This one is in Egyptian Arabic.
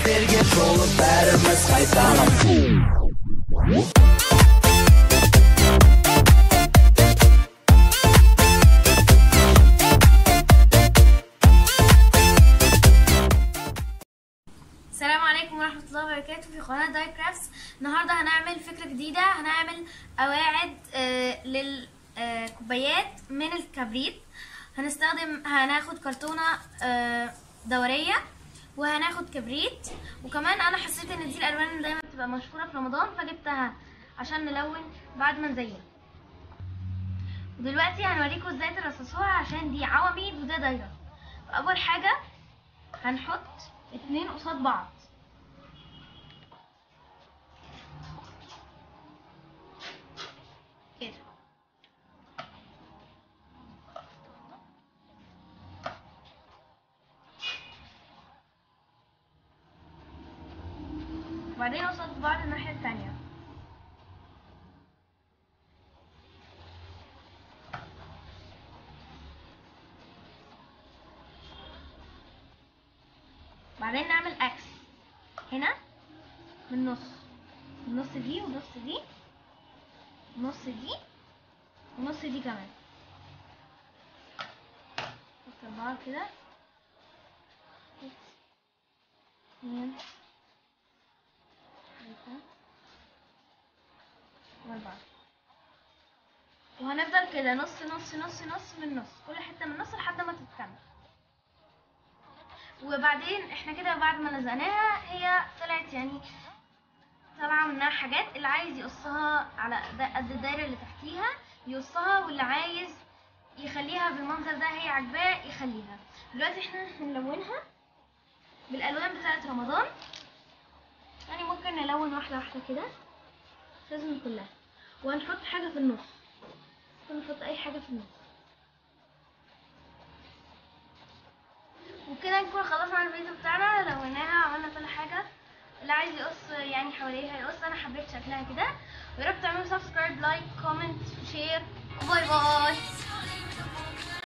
Vergeet volle bijden, maar schijt aan een السلام عليكم ورحمة الله وبركاته في قناة داي كرافتس النهاردة هنعمل فكرة جديدة هنعمل قواعد آه، للكوبايات من الكبريت هنستخدم هناخد كرتونة آه، دورية وهناخد كبريت وكمان انا حسيت ان دي الالوان اللي دايما بتبقى مشهورة في رمضان فجبتها عشان نلون بعد ما نزين ودلوقتي هنوريكم ازاي ترصصوها عشان دي عواميد وده دايرة فاول حاجة هنحط اتنين قصاد بعض كده وبعدين قصاد بعض الناحية التانية بعدين نعمل اكس هنا من النص النص دي ونص دي نص دي ونص دي كمان نحط بعض كده اتنين تلاتة وأربعة وهنفضل كده نص نص نص نص من نص كل حتة من نص لحد ما تتكمل وبعدين احنا كده بعد ما لزقناها هي طلعت يعني طالعه منها حاجات اللي عايز يقصها على دا- قد الدايره اللي تحتيها يقصها واللي عايز يخليها بالمنظر ده هي عاجباه يخليها دلوقتي احنا هنلونها بالالوان بتاعه رمضان يعني ممكن نلون واحده واحده كده مش لازم كلها وهنحط حاجه في النص ممكن نحط اي حاجه في النص وكده نكون خلصنا الفيديو بتاعنا لوناها عملنا كل حاجة اللي عايز يقص يعني حواليها يقص انا حبيت شكلها كده ويا رب تعملوا سبسكرايب لايك كومنت شير باي باي